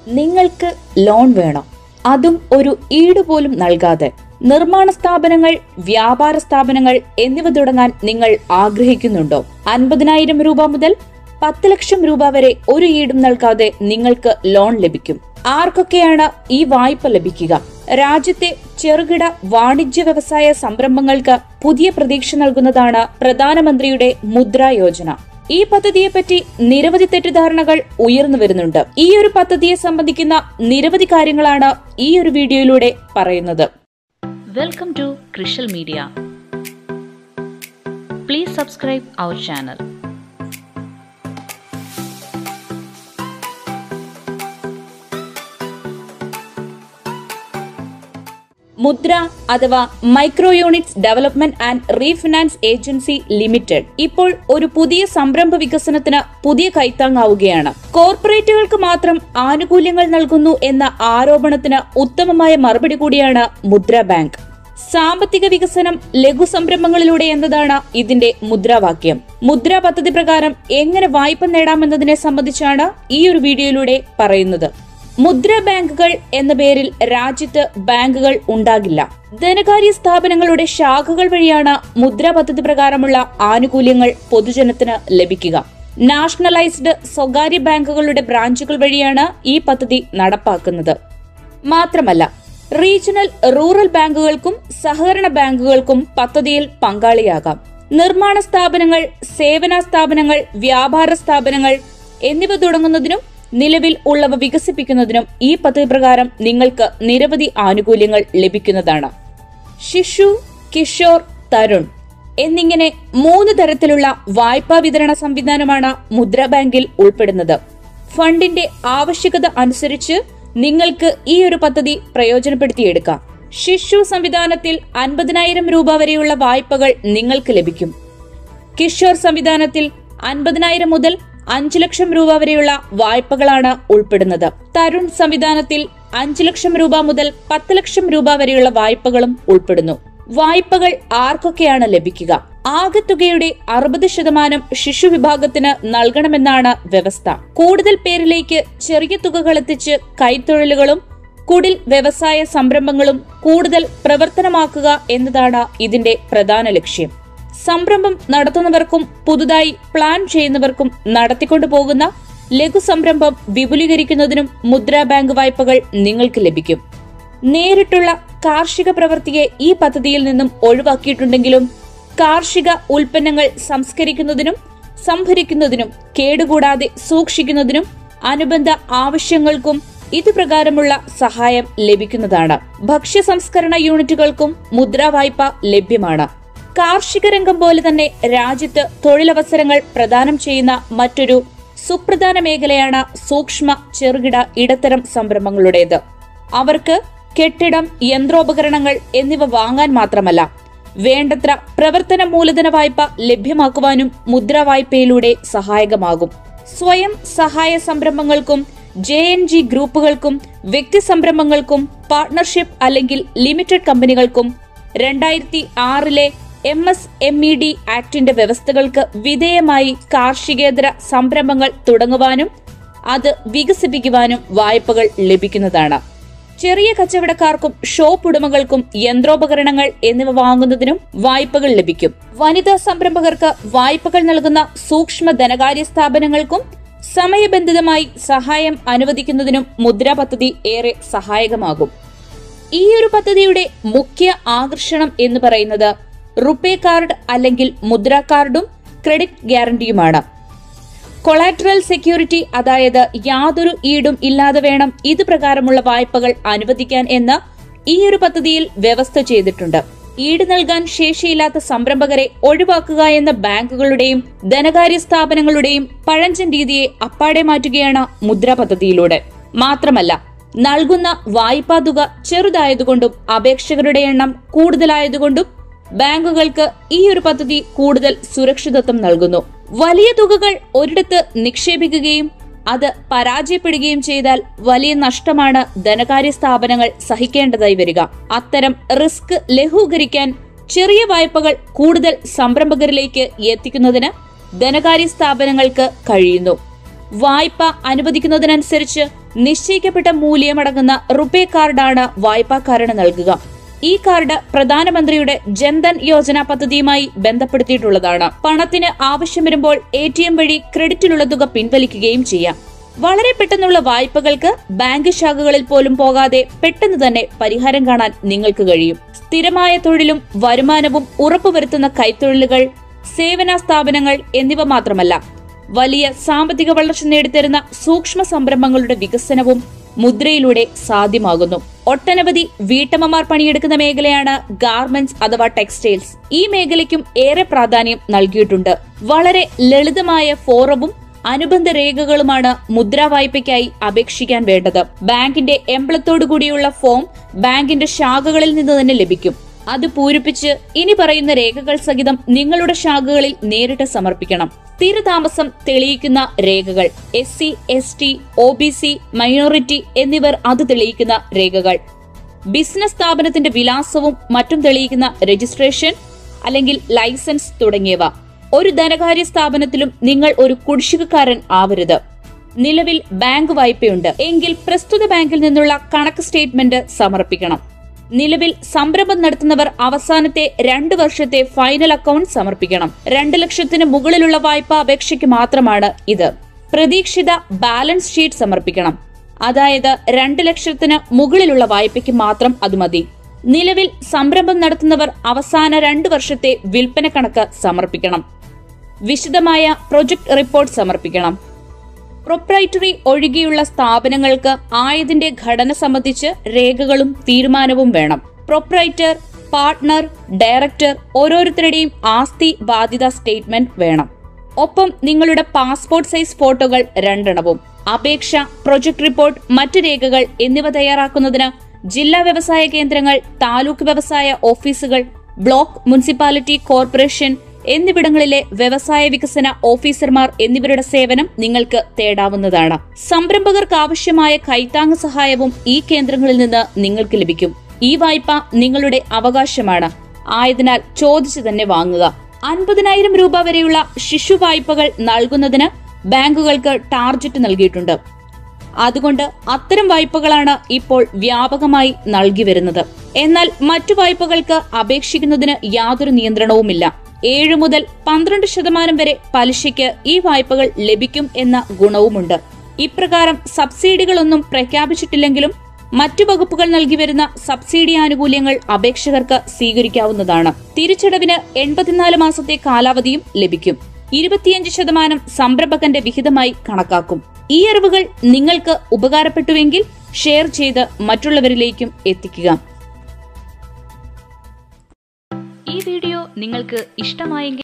നിങ്ങൾക്ക് ലോൺ വേണം അതും ഒരു ഈട് പോലും നൽകാതെ നിർമ്മാണ സ്ഥാപനങ്ങൾ വ്യാപാര സ്ഥാപനങ്ങൾ എന്നിവ തുടങ്ങാൻ നിങ്ങൾ ആഗ്രഹിക്കുന്നുണ്ടോ അൻപതിനായിരം രൂപ മുതൽ പത്ത് ലക്ഷം രൂപ വരെ ഒരു ഈടും നൽകാതെ നിങ്ങൾക്ക് ലോൺ ലഭിക്കും ആർക്കൊക്കെയാണ് ഈ വായ്പ ലഭിക്കുക രാജ്യത്തെ ചെറുകിട വാണിജ്യ വ്യവസായ സംരംഭങ്ങൾക്ക് പുതിയ പ്രതീക്ഷ നൽകുന്നതാണ് പ്രധാനമന്ത്രിയുടെ മുദ്ര യോജന ഈ പദ്ധതിയെപ്പറ്റി നിരവധി തെറ്റിദ്ധാരണകൾ ഉയർന്നു വരുന്നുണ്ട് ഈ ഒരു പദ്ധതിയെ സംബന്ധിക്കുന്ന നിരവധി കാര്യങ്ങളാണ് ഈ ഒരു വീഡിയോയിലൂടെ പറയുന്നത് welcome to Krishal media please subscribe our channel Mudra അഥവാ micro units development and refinance agency limited ഇപ്പോൾ ഒരു പുതിയ സംരംഭ വികസനത്തിന് പുതിയ കൈത്താങ്ങാവുകയാണ് കോർപ്പറേറ്റുകൾക്ക് മാത്രം ആനുകൂല്യങ്ങൾ നൽകുന്നു എന്ന ആരോപണത്തിന് ഉത്തമമായ മറുപടി കൂടിയാണ് മുദ്ര ബാങ്ക് സാമ്പത്തിക വികസനം ലഘു സംരംഭങ്ങളിലൂടെ എന്നതാണ് ഇതിന്റെ മുദ്രാവാക്യം മുദ്ര പദ്ധതി പ്രകാരം എങ്ങനെ വായ്പ നേടാമെന്നതിനെ സംബന്ധിച്ചാണ് ഈ ഒരു വീഡിയോയിലൂടെ പറയുന്നത് മുദ്ര ബാങ്കുകൾ എന്ന പേരിൽ രാജ്യത്ത് ബാങ്കുകൾ ഉണ്ടാകില്ല ധനകാര്യ സ്ഥാപനങ്ങളുടെ ശാഖകൾ വഴിയാണ് മുദ്ര പദ്ധതി പ്രകാരമുള്ള ആനുകൂല്യങ്ങൾ പൊതുജനത്തിന് ലഭിക്കുക നാഷണലൈസ്ഡ് സ്വകാര്യ ബാങ്കുകളുടെ ബ്രാഞ്ചുകൾ വഴിയാണ് ഈ പദ്ധതി നടപ്പാക്കുന്നത് മാത്രമല്ല റീജിയണൽ റൂറൽ ബാങ്കുകൾക്കും സഹകരണ ബാങ്കുകൾക്കും പദ്ധതിയിൽ പങ്കാളിയാകാം നിർമ്മാണ സ്ഥാപനങ്ങൾ സേവന സ്ഥാപനങ്ങൾ വ്യാപാര സ്ഥാപനങ്ങൾ എന്നിവ തുടങ്ങുന്നതിനും നിലവിൽ ഉള്ളവ വികസിപ്പിക്കുന്നതിനും ഈ പദ്ധതി പ്രകാരം നിങ്ങൾക്ക് നിരവധി ആനുകൂല്യങ്ങൾ ലഭിക്കുന്നതാണ് ശിശു കിഷോർ തരുൺ എന്നിങ്ങനെ മൂന്ന് തരത്തിലുള്ള വായ്പാ വിതരണ സംവിധാനമാണ് മുദ്ര ബാങ്കിൽ ഉൾപ്പെടുന്നത് ഫണ്ടിന്റെ ആവശ്യകത അനുസരിച്ച് നിങ്ങൾക്ക് ഈ ഒരു പദ്ധതി പ്രയോജനപ്പെടുത്തിയെടുക്കാം ശിശു സംവിധാനത്തിൽ അൻപതിനായിരം രൂപ വരെയുള്ള വായ്പകൾ നിങ്ങൾക്ക് ലഭിക്കും കിഷോർ സംവിധാനത്തിൽ അൻപതിനായിരം മുതൽ അഞ്ചു ലക്ഷം രൂപ വരെയുള്ള വായ്പകളാണ് ഉൾപ്പെടുന്നത് തരുൺ സംവിധാനത്തിൽ അഞ്ചു ലക്ഷം രൂപ മുതൽ പത്ത് ലക്ഷം രൂപ വരെയുള്ള വായ്പകളും ഉൾപ്പെടുന്നു വായ്പകൾ ആർക്കൊക്കെയാണ് ലഭിക്കുക ആകെ തുകയുടെ അറുപത് ശതമാനം ശിശു വിഭാഗത്തിന് നൽകണമെന്നാണ് വ്യവസ്ഥ കൂടുതൽ പേരിലേക്ക് ചെറിയ തുകകൾ എത്തിച്ച് കൈത്തൊഴിലുകളും കുടിൽ വ്യവസായ സംരംഭങ്ങളും കൂടുതൽ പ്രവർത്തനമാക്കുക എന്നതാണ് ഇതിന്റെ പ്രധാന ലക്ഷ്യം സംരംഭം നടത്തുന്നവർക്കും പുതുതായി പ്ലാൻ ചെയ്യുന്നവർക്കും നടത്തിക്കൊണ്ടു പോകുന്ന ലഘു സംരംഭം വിപുലീകരിക്കുന്നതിനും മുദ്രാ ബാങ്ക് വായ്പകൾ നിങ്ങൾക്ക് ലഭിക്കും നേരിട്ടുള്ള കാർഷിക പ്രവൃത്തിയെ ഈ പദ്ധതിയിൽ നിന്നും ഒഴിവാക്കിയിട്ടുണ്ടെങ്കിലും കാർഷിക ഉൽപ്പന്നങ്ങൾ സംസ്കരിക്കുന്നതിനും സംഭരിക്കുന്നതിനും കേടുകൂടാതെ സൂക്ഷിക്കുന്നതിനും അനുബന്ധ ആവശ്യങ്ങൾക്കും ഇതുപ്രകാരമുള്ള സഹായം ലഭിക്കുന്നതാണ് ഭക്ഷ്യ സംസ്കരണ യൂണിറ്റുകൾക്കും മുദ്രാ വായ്പ ലഭ്യമാണ് കാർഷിക രംഗം പോലെ തന്നെ രാജ്യത്ത് തൊഴിലവസരങ്ങൾ പ്രദാനം ചെയ്യുന്ന മറ്റൊരു സുപ്രധാന മേഖലയാണ് സൂക്ഷ്മ ചെറുകിട ഇടത്തരം സംരംഭങ്ങളുടേത് അവർക്ക് കെട്ടിടം യന്ത്രോപകരണങ്ങൾ എന്നിവ വാങ്ങാൻ മാത്രമല്ല വേണ്ടത്ര പ്രവർത്തന മൂലധന വായ്പ ലഭ്യമാക്കുവാനും മുദ്രാ വായ്പയിലൂടെ സഹായകമാകും സ്വയം സഹായ സംരംഭങ്ങൾക്കും ജെ എൻ ജി ഗ്രൂപ്പുകൾക്കും വ്യക്തി സംരംഭങ്ങൾക്കും പാർട്ണർഷിപ്പ് അല്ലെങ്കിൽ ലിമിറ്റഡ് കമ്പനികൾക്കും രണ്ടായിരത്തി ആറിലെ M S M E D ആക്ടിന്റെ വ്യവസ്ഥകൾക്ക് വിധേയമായി കാർഷികേതര സംരംഭങ്ങൾ തുടങ്ങുവാനും അത് വികസിപ്പിക്കുവാനും വായ്പകൾ ലഭിക്കുന്നതാണ് ചെറിയ കച്ചവടക്കാർക്കും ഷോപ്പ് ഉടമകൾക്കും യന്ത്രോപകരണങ്ങൾ എന്നിവ വാങ്ങുന്നതിനും വായ്പകൾ ലഭിക്കും വനിതാ സംരംഭകർക്ക് വായ്പകൾ നൽകുന്ന സൂക്ഷ്മ ധനകാര്യ സ്ഥാപനങ്ങൾക്കും സമയബന്ധിതമായി സഹായം അനുവദിക്കുന്നതിനും മുദ്ര പദ്ധതി ഏറെ സഹായകമാകും ഈ ഒരു പദ്ധതിയുടെ മുഖ്യ ആകർഷണം എന്ന് പറയുന്നത് റുപേ കാർഡ് അല്ലെങ്കിൽ മുദ്ര കാർഡും ക്രെഡിറ്റ് ഗ്യാരണ്ടിയുമാണ് കൊളാട്രൽ സെക്യൂരിറ്റി അതായത് യാതൊരു ഈടും ഇല്ലാതെ വേണം ഇത് പ്രകാരമുള്ള വായ്പകൾ അനുവദിക്കാൻ എന്ന് ഈ ഒരു പദ്ധതിയിൽ വ്യവസ്ഥ ചെയ്തിട്ടുണ്ട് ഈട് നൽകാൻ ശേഷിയില്ലാത്ത സംരംഭകരെ ഒഴിവാക്കുക എന്ന ബാങ്കുകളുടെയും ധനകാര്യ സ്ഥാപനങ്ങളുടെയും പഴഞ്ചൻ രീതിയെ അപ്പാടെ മാറ്റുകയാണ് മുദ്ര പദ്ധതിയിലൂടെ മാത്രമല്ല നൽകുന്ന വായ്പാ തുക ചെറുതായതുകൊണ്ടും അപേക്ഷകരുടെ എണ്ണം കൂടുതലായതുകൊണ്ടും ബാങ്കുകൾക്ക് ഈ ഒരു പദ്ധതി കൂടുതൽ സുരക്ഷിതത്വം നൽകുന്നു വലിയ തുകകൾ ഒരിടത്ത് നിക്ഷേപിക്കുകയും അത് പരാജയപ്പെടുകയും ചെയ്താൽ വലിയ നഷ്ടമാണ് ധനകാര്യ സ്ഥാപനങ്ങൾ സഹിക്കേണ്ടതായി വരിക അത്തരം റിസ്ക് ലഘൂകരിക്കാൻ ചെറിയ വായ്പകൾ കൂടുതൽ സംരംഭകരിലേക്ക് എത്തിക്കുന്നതിന് ധനകാര്യ സ്ഥാപനങ്ങൾക്ക് കഴിയുന്നു വായ്പ അനുവദിക്കുന്നതിനനുസരിച്ച് നിശ്ചയിക്കപ്പെട്ട മൂല്യമടങ്ങുന്ന റുപേ കാർഡാണ് വായ്പാക്കാരന് നൽകുക ഈ കാർഡ് പ്രധാനമന്ത്രിയുടെ ജൻധൻ യോജന പദ്ധതിയുമായി ബന്ധപ്പെടുത്തിയിട്ടുള്ളതാണ് പണത്തിന് ആവശ്യം വരുമ്പോൾ എ ടി എം വഴി ക്രെഡിറ്റിലുള്ള തുക പിൻവലിക്കുകയും ചെയ്യാം വളരെ പെട്ടെന്നുള്ള വായ്പകൾക്ക് ബാങ്ക് ശാഖകളിൽ പോലും പോകാതെ പെട്ടെന്ന് തന്നെ പരിഹാരം കാണാൻ നിങ്ങൾക്ക് കഴിയും സ്ഥിരമായ തൊഴിലും വരുമാനവും ഉറപ്പുവരുത്തുന്ന കൈത്തൊഴിലുകൾ സേവന സ്ഥാപനങ്ങൾ എന്നിവ മാത്രമല്ല വലിയ സാമ്പത്തിക വളർച്ച നേടിത്തരുന്ന സൂക്ഷ്മ സംരംഭങ്ങളുടെ വികസനവും മുദ്രയിലൂടെ സാധ്യമാകുന്നു ഒട്ടനവധി വീട്ടമ്മമാർ പണിയെടുക്കുന്ന മേഖലയാണ് ഗാർമെന്റ്സ് അഥവാ ടെക്സ്റ്റൈൽസ് ഈ മേഖലയ്ക്കും ഏറെ പ്രാധാന്യം നൽകിയിട്ടുണ്ട് വളരെ ലളിതമായ ഫോറവും അനുബന്ധ രേഖകളുമാണ് മുദ്രാ വായ്പയ്ക്കായി അപേക്ഷിക്കാൻ വേണ്ടത് ബാങ്കിന്റെ എംബ്ലത്തോടു കൂടിയുള്ള ഫോം ബാങ്കിന്റെ ശാഖകളിൽ നിന്ന് തന്നെ ലഭിക്കും അത് പൂരിപ്പിച്ച് ഇനി പറയുന്ന രേഖകൾ സഹിതം നിങ്ങളുടെ ശാഖകളിൽ നേരിട്ട് സമർപ്പിക്കണം സ്ഥിരതാമസം തെളിയിക്കുന്ന രേഖകൾ S C S T O B C minority എന്നിവർ അത് തെളിയിക്കുന്ന രേഖകൾ ബിസിനസ് സ്ഥാപനത്തിന്റെ വിലാസവും മറ്റും തെളിയിക്കുന്ന രജിസ്ട്രേഷൻ അല്ലെങ്കിൽ ലൈസൻസ് തുടങ്ങിയവ ഒരു ധനകാര്യ സ്ഥാപനത്തിലും നിങ്ങൾ ഒരു കുടിശ്ശികക്കാരൻ ആവരുത് നിലവിൽ ബാങ്ക് വായ്പയുണ്ട് എങ്കിൽ പ്രസ്തുത ബാങ്കിൽ നിന്നുള്ള കണക്ക് സ്റ്റേറ്റ്മെന്റ് സമർപ്പിക്കണം നിലവിൽ സംരംഭം നടത്തുന്നവർ അവസാനത്തെ രണ്ട് വർഷത്തെ ഫൈനൽ അക്കൗണ്ട് സമർപ്പിക്കണം രണ്ട് ലക്ഷത്തിന് മുകളിലുള്ള വായ്പ അപേക്ഷയ്ക്ക് മാത്രമാണ് ഇത് പ്രതീക്ഷിത ബാലൻസ് ഷീറ്റ് സമർപ്പിക്കണം അതായത് രണ്ട് ലക്ഷത്തിന് മുകളിലുള്ള വായ്പയ്ക്ക് മാത്രം അത് മതി നിലവിൽ സംരംഭം നടത്തുന്നവർ അവസാന രണ്ട് വർഷത്തെ വിൽപ്പന കണക്ക് സമർപ്പിക്കണം വിശദമായ പ്രൊജക്ട് റിപ്പോർട്ട് സമർപ്പിക്കണം പ്രൊപ്രൈറ്ററി ഒഴികെയുള്ള സ്ഥാപനങ്ങൾക്ക് ആയതിന്റെ ഘടന സംബന്ധിച്ച് രേഖകളും തീരുമാനവും വേണം പ്രൊപ്രൈറ്റർ പാർട്ട്ണർ ഡയറക്ടർ ഓരോരുത്തരുടെയും ആസ്തി ബാധ്യത സ്റ്റേറ്റ്മെന്റ് വേണം ഒപ്പം നിങ്ങളുടെ പാസ്പോർട്ട് സൈസ് ഫോട്ടോകൾ രണ്ടെണ്ണവും അപേക്ഷ പ്രൊജക്ട് റിപ്പോർട്ട് മറ്റു രേഖകൾ എന്നിവ തയ്യാറാക്കുന്നതിന് ജില്ലാ വ്യവസായ കേന്ദ്രങ്ങൾ താലൂക്ക് വ്യവസായ ഓഫീസുകൾ ബ്ലോക്ക് മുനിസിപ്പാലിറ്റി കോർപ്പറേഷൻ എന്നിവിടങ്ങളിലെ വ്യവസായ വികസന ഓഫീസർമാർ എന്നിവരുടെ സേവനം നിങ്ങൾക്ക് തേടാവുന്നതാണ് സംരംഭകർക്ക് ആവശ്യമായ കൈത്താങ് സഹായവും ഈ കേന്ദ്രങ്ങളിൽ നിന്ന് നിങ്ങൾക്ക് ലഭിക്കും ഈ വായ്പ നിങ്ങളുടെ അവകാശമാണ് ആയതിനാൽ ചോദിച്ചു തന്നെ വാങ്ങുക അൻപതിനായിരം രൂപ വരെയുള്ള ശിശു വായ്പകൾ നൽകുന്നതിന് ബാങ്കുകൾക്ക് ടാർജറ്റ് നൽകിയിട്ടുണ്ട് അതുകൊണ്ട് അത്തരം വായ്പകളാണ് ഇപ്പോൾ വ്യാപകമായി നൽകി വരുന്നത് എന്നാൽ മറ്റു വായ്പകൾക്ക് അപേക്ഷിക്കുന്നതിന് യാതൊരു നിയന്ത്രണവുമില്ല ഏഴ് മുതൽ പന്ത്രണ്ട് ശതമാനം വരെ പലിശയ്ക്ക് ഈ വായ്പകൾ ലഭിക്കും എന്ന ഗുണവുമുണ്ട് ഇപ്രകാരം സബ്സിഡികളൊന്നും പ്രഖ്യാപിച്ചിട്ടില്ലെങ്കിലും മറ്റു വകുപ്പുകൾ നൽകി വരുന്ന സബ്സിഡി ആനുകൂല്യങ്ങൾ അപേക്ഷകർക്ക് സ്വീകരിക്കാവുന്നതാണ് തിരിച്ചടവിന് എൺപത്തിനാല് മാസത്തെ കാലാവധിയും ലഭിക്കും ഇരുപത്തിയഞ്ച് ശതമാനം സംരംഭകന്റെ വിഹിതമായി കണക്കാക്കും ഈ അറിവുകൾ നിങ്ങൾക്ക് ഉപകാരപ്പെട്ടുവെങ്കിൽ ഷെയർ ചെയ്ത് മറ്റുള്ളവരിലേക്കും എത്തിക്കുക ഈ വീഡിയോ നിങ്ങൾക്ക് ഇഷ്ടമായെങ്കിൽ